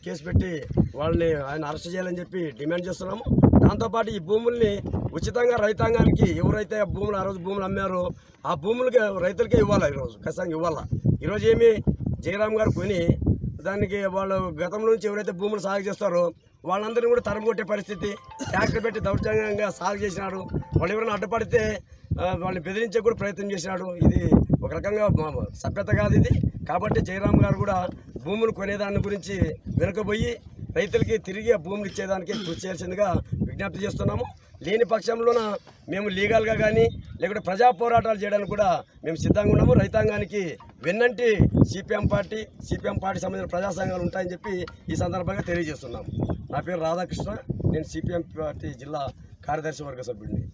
Case పెట్టి వాళ్ళని ఆయన అరెస్ట్ చేయాలని చెప్పి డిమాండ్ చేస్తున్నాము దాంతోపాటు ఈ భూముల్ని ఉచితంగా రైతాంగానికి ఎవరైతే ఆ భూములు ఆ రోజు భూములు అమ్మారో ఆ భూములకి రైతులకే ఇవ్వాలి ఈరోజు ఖచ్చితంగా ఇవ్వాలా ఈరోజు ఏమి జయరామ్ గారు కొని దానికి వాళ్ళు గతం నుంచి ఎవరైతే భూములు సాగు చేస్తారో వాళ్ళందరినీ కూడా తరం కొట్టే పరిస్థితి ట్రాక్టర్ పెట్టి దౌర్జన్యంగా సాగు చేసినాడు వాళ్ళు ఎవరైనా అడ్డుపడితే ఆ, వాళ్ళని బెదిరించే కూడా ప్రయత్నం చేసినాడు ఇది ఒక రకంగా మా- సభ్యత కాదు ఇది కాబట్టి జయరామ్ గారు కూడా భూములు కొనేదాని గురించి వెనుకబోయి రైతులకి తిరిగి ఆ భూములు ఇచ్చేదానికి కృషి చేయాల్సిందిగా విజ్ఞప్తి చేస్తున్నాము లేని పక్షంలోన మేము లీగల్గా కానీ లేకుంటే ప్రజా పోరాటాలు చేయడానికి కూడా మేము సిద్ధంగా ఉన్నాము రైతాంగానికి వెన్నంటి సిపిఎం పార్టీ సిపిఎం పార్టీ సంబంధించిన ప్రజా సంఘాలు ఉంటాయని చెప్పి ఈ సందర్భంగా తెలియజేస్తున్నాము నా పేరు రాధాకృష్ణ నేను సిపిఎం పార్టీ జిల్లా కార్యదర్శి వర్గ సభ్యుడిని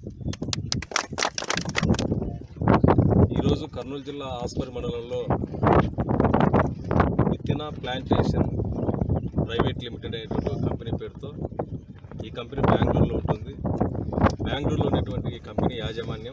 ఈరోజు కర్నూలు జిల్లా ఆస్పరి మండలంలో విత్తిన ప్లాంటేషన్ ప్రైవేట్ లిమిటెడ్ అనేటువంటి ఒక కంపెనీ పేరుతో ఈ కంపెనీ బెంగళూరులో ఉంటుంది బెంగళూరులో ఉన్నటువంటి ఈ కంపెనీ యాజమాన్యం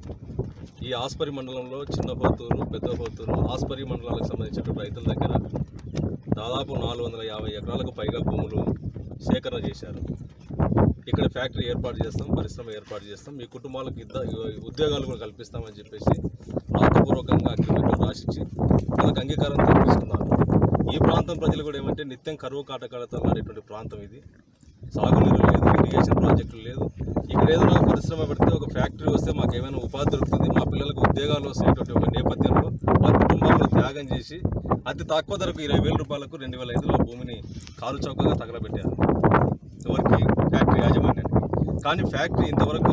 ఈ ఆస్పరి మండలంలో చిన్న హోతూరు పెద్ద హోతూరు ఆస్పరి మండలాలకు సంబంధించినటువంటి రైతుల దగ్గర దాదాపు నాలుగు వందల యాభై ఎకరాలకు పైగా భూములు సేకరణ చేశారు ఇక్కడ ఫ్యాక్టరీ ఏర్పాటు చేస్తాం పరిశ్రమ ఏర్పాటు చేస్తాం మీ కుటుంబాలకు ఇద్ద ఉద్యోగాలు కూడా కల్పిస్తామని చెప్పేసి రాతపూర్వకంగా అగ్రిమెంట్లో రాసిచ్చి వాళ్ళకి అంగీకారం తీసుకున్నారు ఈ ప్రాంతం ప్రజలు కూడా ఏమంటే నిత్యం కరువు కాటకాలతో ఆడేటువంటి ప్రాంతం ఇది సాగునీరు లేదు ఇరిగేషన్ ప్రాజెక్టులు లేదు ఇక్కడ ఏదైనా పరిశ్రమ పెడితే ఒక ఫ్యాక్టరీ వస్తే మాకు ఏమైనా ఉపాధి దొరుకుతుంది మా పిల్లలకు ఉద్యోగాలు వస్తున్నటువంటి ఒక నేపథ్యంలో ఆ కుటుంబాలను త్యాగం చేసి అతి తక్కువ ధరకు ఇరవై వేల రూపాయలకు రెండు వేల ఐదులో భూమిని కారు చౌకగా తగలబెట్టారు ఎవరికి ఫ్యాక్టరీ యాజమాన్యానికి కానీ ఫ్యాక్టరీ ఇంతవరకు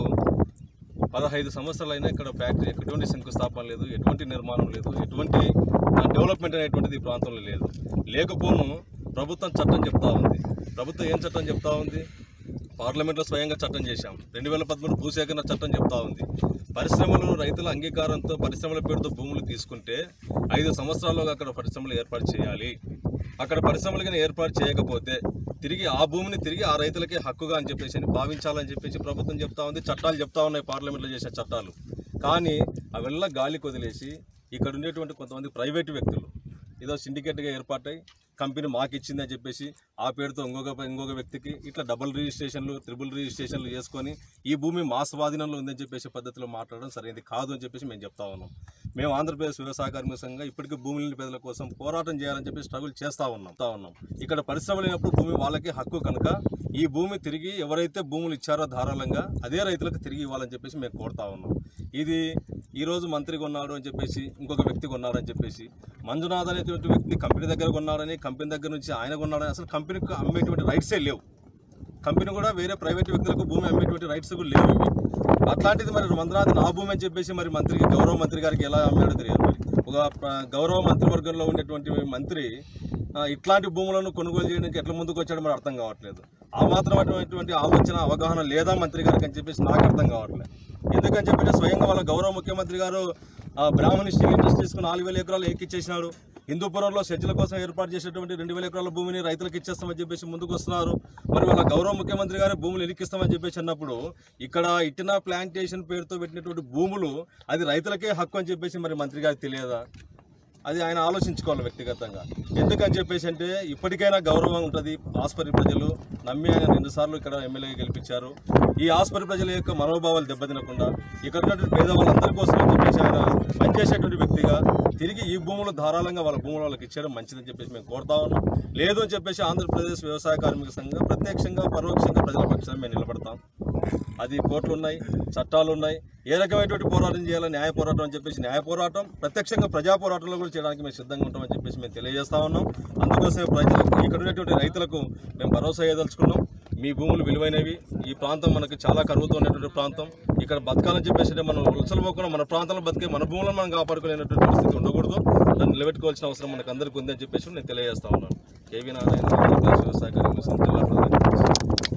పదహైదు సంవత్సరాలైనా ఇక్కడ ఫ్యాక్టరీ ఎటువంటి శంకుస్థాపన లేదు ఎటువంటి నిర్మాణం లేదు ఎటువంటి ఆ, డెవలప్మెంట్ అనేటువంటిది ఈ ప్రాంతంలో లేదు లేకపోను ప్రభుత్వం చట్టం చెప్తా ఉంది ప్రభుత్వం ఏం చట్టం చెప్తా ఉంది పార్లమెంట్లో స్వయంగా చట్టం చేశాం రెండు వేల పదమూడు భూసేకరణ చట్టం చెప్తా ఉంది పరిశ్రమలు రైతుల అంగీకారంతో పరిశ్రమల పేరుతో భూములు తీసుకుంటే ఐదు సంవత్సరాల్లోగా అక్కడ పరిశ్రమలు ఏర్పాటు చేయాలి అక్కడ పరిశ్రమలు కానీ ఏర్పాటు చేయకపోతే తిరిగి ఆ భూమిని తిరిగి ఆ రైతులకే హక్కుగా అని చెప్పేసి అని భావించాలని చెప్పేసి ప్రభుత్వం చెప్తా ఉంది చట్టాలు చెప్తా ఉన్నాయి పార్లమెంట్లో చేసే చట్టాలు కానీ అవెల్లా గాలి కొదిలేసి ఇక్కడ ఉండేటువంటి కొంతమంది ప్రైవేటు వ్యక్తులు ఏదో సిండికేట్గా ఏర్పాటై కంపెనీ మాకు ఇచ్చింది అని చెప్పేసి ఆ పేరుతో ఇంకొక ఇంకొక వ్యక్తికి ఇట్లా డబుల్ రిజిస్ట్రేషన్లు త్రిబుల్ రిజిస్ట్రేషన్లు చేసుకొని ఈ భూమి మా స్వాధీనంలో ఉందని చెప్పేసి పద్ధతిలో మాట్లాడడం సరైనది కాదు అని చెప్పేసి మేము చెప్తా ఉన్నాం మేము ఆంధ్రప్రదేశ్ వ్యవసాయ కార్మిక సంఘంగా ఇప్పటికీ భూమి లేని పేదల కోసం పోరాటం చేయాలని చెప్పి స్ట్రగుల్ చేస్తా ఉన్నాం చేస్తా ఉన్నాం ఇక్కడ పరిశ్రమ లేనప్పుడు భూమి వాళ్ళకి హక్కు కనుక ఈ భూమి తిరిగి ఎవరైతే భూములు ఇచ్చారో ధారాళంగా అదే రైతులకు తిరిగి ఇవ్వాలని చెప్పేసి మేము కోరుతా ఉన్నాం ఇది ఈ రోజు మంత్రి కొన్నాడు అని చెప్పేసి ఇంకొక వ్యక్తి కొన్నాడని చెప్పేసి మంజునాథ్ అనేటువంటి వ్యక్తి కంపెనీ దగ్గర కొన్నాడని కంపెనీ దగ్గర నుంచి ఆయన కొన్నాడని అసలు కంపెనీకి అమ్మేటువంటి రైట్సే లేవు కంపెనీ కూడా వేరే ప్రైవేట్ వ్యక్తులకు భూమి అమ్మేటువంటి రైట్స్ కూడా లేవు ఇవి అట్లాంటిది మరి మంత్రినాథ్ నా భూమి అని చెప్పేసి మరి మంత్రికి గౌరవ మంత్రి గారికి ఎలా అమ్మాడో తెలియదు మరి ఒక ప్ర- గౌరవ మంత్రివర్గంలో ఉండేటువంటి మంత్రి ఆ, ఇట్లాంటి భూములను కొనుగోలు చేయడానికి ఎట్లా ముందుకు వచ్చాడో మరి అర్థం కావట్లేదు ఆ మాత్రం అటువంటి ఆలోచన అవగాహన లేదా మంత్రి గారికి అని చెప్పేసి నాకు అర్థం కావట్లేదు ఎందుకని చెప్పి స్వయంగా వాళ్ళ గౌరవ ముఖ్యమంత్రి గారు ఆ, బ్రాహ్మణి స్టీల్ ఇండస్ట్రీస్కు నాలుగు వేల ఎకరాలు ఎక్కిచ్చేసినాడు హిందూపురంలో సెజ్జల కోసం ఏర్పాటు చేసేటువంటి రెండు వేల ఎకరాల భూమిని రైతులకు ఇచ్చేస్తామని చెప్పేసి ముందుకు వస్తున్నారు మరి వాళ్ళ గౌరవ ముఖ్యమంత్రి గారు భూములు ఎరికిస్తామని చెప్పేసి అన్నప్పుడు ఇక్కడ ఇట్టిన ప్లాంటేషన్ పేరుతో పెట్టినటువంటి భూములు అది రైతులకే హక్కు అని చెప్పేసి మరి మంత్రి గారికి తెలియదా అది ఆయన ఆలోచించుకోవాలి వ్యక్తిగతంగా ఎందుకని చెప్పేసి అంటే ఇప్పటికైనా గౌరవం ఉంటుంది ఆస్పరి ప్రజలు నమ్మి ఆయన రెండుసార్లు ఇక్కడ ఎమ్మెల్యే గెలిపించారు ఈ ఆస్పరి ప్రజల యొక్క మనోభావాలు దెబ్బతినకుండా ఇక్కడ ఉన్నటువంటి పేదవాళ్ళందరి కోసం అని చెప్పేసి ఆయన పనిచేసేటువంటి వ్యక్తిగా తిరిగి ఈ భూములు ధారాళంగా వాళ్ళ భూములు వాళ్ళకి ఇచ్చేయడం మంచిదని చెప్పేసి మేము కోరుతా ఉన్నాం లేదు అని చెప్పేసి ఆంధ్రప్రదేశ్ వ్యవసాయ కార్మిక సంఘం ప్రత్యక్షంగా పరోక్షంగా ప్రజల పక్షాన మేము నిలబడతాం అది కోర్టులు ఉన్నాయి చట్టాలు ఉన్నాయి ఏ రకమైనటువంటి పోరాటం చేయాలో న్యాయ పోరాటం అని చెప్పేసి న్యాయ పోరాటం ప్రత్యక్షంగా ప్రజా పోరాటంలో కూడా చేయడానికి మేము సిద్ధంగా ఉంటామని చెప్పేసి మేము తెలియజేస్తా ఉన్నాం అందుకోసమే ప్రజలకు ఇక్కడ ఉన్నటువంటి రైతులకు మేము భరోసా ఇవ్వదలుచుకున్నాం మీ భూములు విలువైనవి ఈ ప్రాంతం మనకి చాలా కరువుతో ఉన్నటువంటి ప్రాంతం ఇక్కడ బతకాలని చెప్పేసి అంటే మనం వలసలు పోకుండా మన ప్రాంతంలో బతికే మన భూములను మనం కాపాడుకునేటువంటి పరిస్థితి ఉండకూడదు దాన్ని నిలబెట్టుకోవాల్సిన అవసరం మనకు అందరికీ ఉంది అని చెప్పేసి నేను తెలియజేస్తా ఉన్నాను కేవీ నారాయణ ఆంధ్రప్రదేశ్ వ్యవసాయ కార్మిక సంఘ జిల్లా ప్రతినిధి.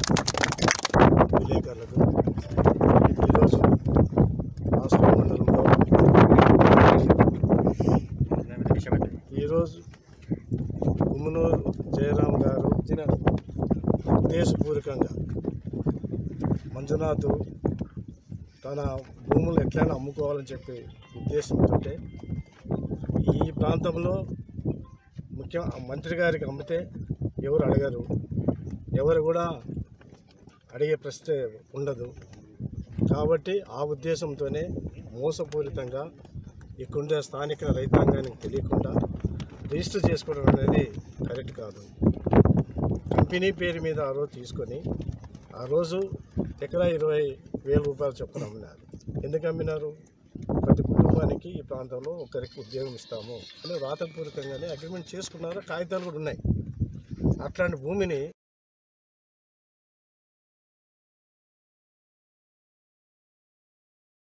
విలేకరులకు ఈరోజు హాస్పిటల్ మండలంలో ఈరోజు గుమ్మనూరు జయరామ్ గారు ఉద్దేశపూర్వకంగా మంజునాథ్ తన భూములు ఎట్లయినా అమ్ముకోవాలని చెప్పి ఉద్దేశంతో ఈ ప్రాంతంలో ముఖ్య మంత్రి గారికి అమ్మితే ఎవరు అడగరు ఎవరు కూడా అడిగే ప్రశ్న ఉండదు కాబట్టి ఆ ఉద్దేశంతోనే మోసపూరితంగా ఇక్కడుండే స్థానిక రైతాంగానికి తెలియకుండా రిజిస్టర్ చేసుకోవడం అనేది కరెక్ట్ కాదు కంపెనీ పేరు మీద ఆ రోజు తీసుకొని ఆ రోజు ఎకరా ఇరవై వేల రూపాయలు చొప్పున అమ్మినారు ఎందుకు అమ్మినారు ప్రతి కుటుంబానికి ఈ ప్రాంతంలో ఒకరికి ఉద్యోగం ఇస్తాము అని రాతపూర్వకంగానే అగ్రిమెంట్ చేసుకున్నారు కాగితాలు కూడా ఉన్నాయి అట్లాంటి భూమిని